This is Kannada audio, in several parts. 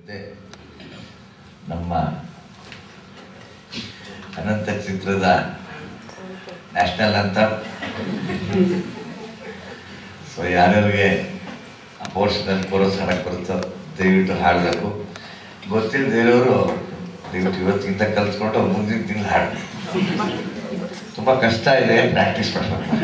ಮತ್ತೆ ನಮ್ಮ ಅನಂತ ಚಿತ್ರದ ನ್ಯಾಷನಲ್ ಅಂತ ಸೊ ಯಾರ್ಯಾರಿಗೆ ಆ ಪೋರ್ಷನಲ್ಲಿ ಕೋರಸ್ ಹಾಡಕ್ಕೆ ಬರುತ್ತೋ ದಯವಿಟ್ಟು ಹಾಡಬೇಕು ಗೊತ್ತಿಲ್ಲದೆ ಇರೋರು ದಯವಿಟ್ಟು ಇವತ್ತಿಂದ ಕಲ್ತ್ಕೊಂಡು ಮುಂದಿನ ತಿಂಗಳು ಹಾಡಿ ತುಂಬ ಕಷ್ಟ ಇದೆ ಪ್ರಾಕ್ಟೀಸ್ ಮಾಡಬೇಕು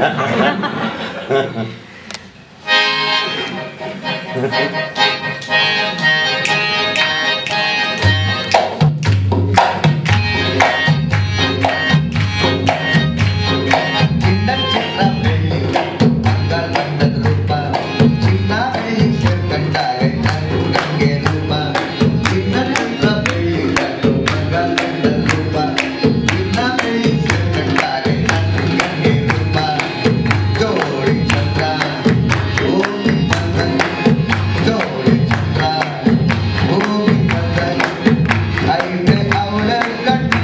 ಚಿನ್ನ ಚಿನ್ನ ಬೆಳ್ಳಿ ಬಂಗಾರ ಬಣ್ಣದ ರೂಪ ಚಿನ್ನ ಬೆಳ್ಳಿ ಸೇರ್ಕೊಂಡಾಗ ನನಗೆ ರೂಪ ಚಿನ್ನ ಚಿನ್ನ ಬೆಳ್ಳಿ ಗಂಡು ಬಂಗಾರ ಬಣ್ಣದ ರೂಪ ಚಿನ್ನ ಬೆಳ್ಳಿ ಸೇರ್ಕೊಂಡಾಗ ನನಗೆ ರೂಪ ಜೋಡಿ ಚಂದ್ರ ಭೂಮಿ ಚಂದ್ರ ಜೋಡಿ ಚಂದ್ರ ಭೂಮಿ ಚಂದ್ರ ಐತೆ ಅವಳ ಕಣ್ಣು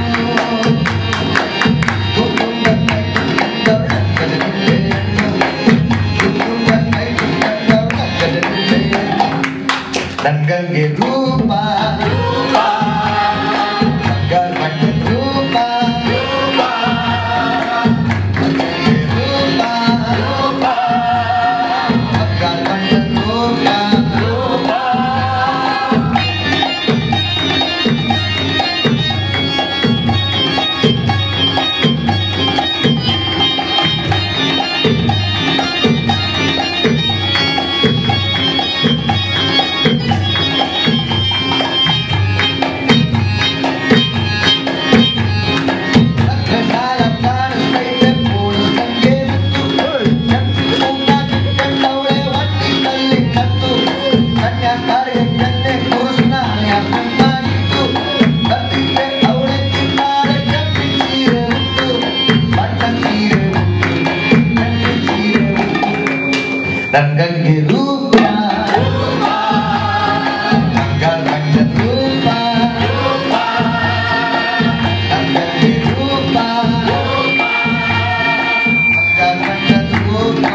ನನ್ಗಂಗೆ ರೂಪ ಬಂಗಾರ ಬಣ್ಣದ ರೂಪ ನನ್ಗಂಗೆ ರೂಪ ಬಂಗಾರ ಬಣ್ಣದ ರೂಪ ಸಾಲ ಕಾಣಿಸ್ತೈತೆ ಪೋಲಿಸ್ದಂಗೆ ಕಂಡವಳೆ ಒಟ್ಟಿನಲ್ಲಿ ಕತ್ತು ಕನ್ಯಾಕಾರಿಗೆ ಕನ್ನೆ ಕುರುಸ್ನಾಯ ಮಾಡಿತ್ತು ಕತ್ತಿದ್ದೆ ಅವಳೆ ಕಿನ್ನಾರೆ ಕಟ್ಟಿ ಸೀರೆ ಉಟ್ಟು ಬಣ್ಣ ಸೀರೆ ಉಟ್ಟು ಕಟ್ಟಿ ಸೀರೆ ಉಟ್ಟು ನನ್ಗಂಗೆ ರೂಪ ಬಂಗಾರ ಬಣ್ಣದ ರೂಪ ನನ್ಗಂಗೆ ರೂಪ ಬಂಗಾರ ಬಣ್ಣದ ರೂಪ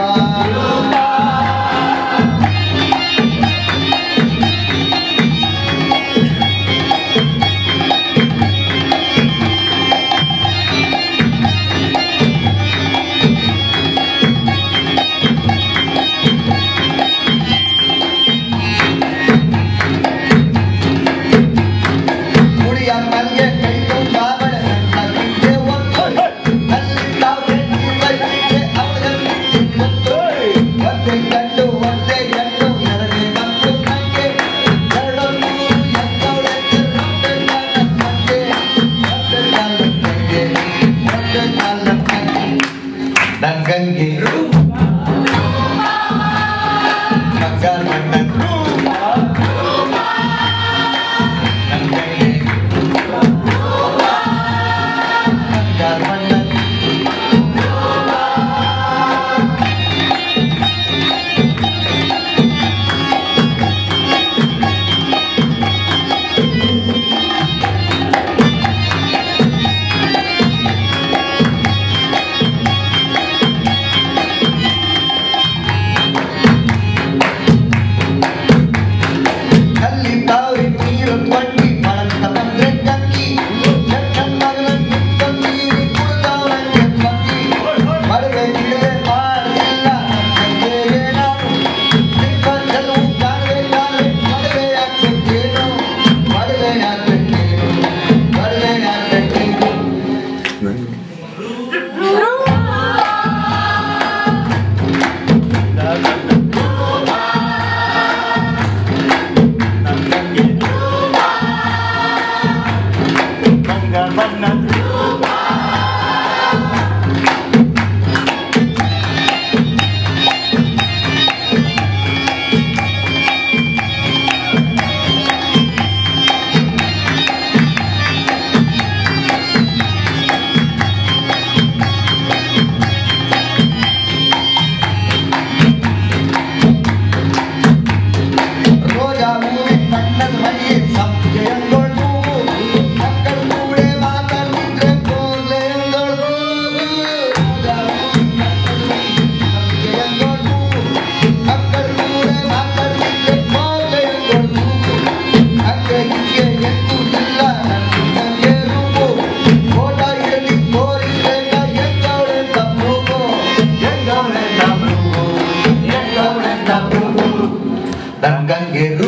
ಮುಡಿಯ ಮಲ್ಗೆ ಕೈ ತುಂಬ ಬಳೆ ನನ್ನಿಂದೆ ಒಂದು ಅಲ್ಲಿ ತಾವೇ ನೀವೈತೆ ಅವಳಲ್ಲಿ ಗೊತ್ತು ಒಂದೇ ಗಂಡು ಒಂದೇ ಗಂಡು ಎರಡೇ ಮಕ್ಕಳು ನಂಗೆ ಎರಡೊಂದು ಎಂದವಳೆ ಒಂದೇ ಕಾಲ ನಂಗೆ ಒಂದೇ ಕಾಲ ನಂಗೆ ಒಂದೇ ಕಾಲ ನಂಗೆ ನನ್ಗಂಗೆ ಬಂಗಾರ ಬಣ್ಣದ ನನ್ಗಂಗೆ ಬಂಗಾರ ಬಣ್ಣದ ಅಲ್ಲಿ ತಾವ್ರಿ ನೀರು ಕೊಂಡಿ ಬಳಕ ಬಂದ್ರೆ ಗಂಗಿ ಎಕ್ಕನ್ ಮಗನ ನಿಂತ್ಕೊಂಡ್ ನೀರು ಕುಡ್ದವನಿಗೆ ತಂಗಿ ಮದುವೆ ಗಿಡುವೆ ಮಾಡಿಲ್ಲ ನನ್ಗೆ ನಾನು ನಿಂತ್ಕೊಂಡ್ ಚೆಲುವು ಕಾಣ್ಬೇಕಾದ್ರೆ ಮದುವೆ ಆಗ್ಬೇಕೇನು ಮದುವೆ ಆಗ್ಬೇಕೇನು ಮದುವೆ ಆಗ್ಬೇಕೇನು ರೋಜಾ ಹೂವಿ ಬಣ್ಣದ ಮನೆ ಸಂಜೆಯಂದೊಳು ಮಕ್ಕಳು ಕೂಡೆ ಮಾತಾಡಿದ್ರೆ ಕೋರ್ಲೆ ಎಂದೊಳು ರೋಜಾ ಹೂವಿ ಬಣ್ಣದ ಮನೆ ಸಂಜೆಯಂದೊಳು ಮಕ್ಕಳು ಕೂಡೆ ಮಾತಾಡಿದ್ರೆ ಕೋರ್ಲೆ ಎಂದೊಳು ಹಂಗೆ ನನ್ ಗಂಗೆ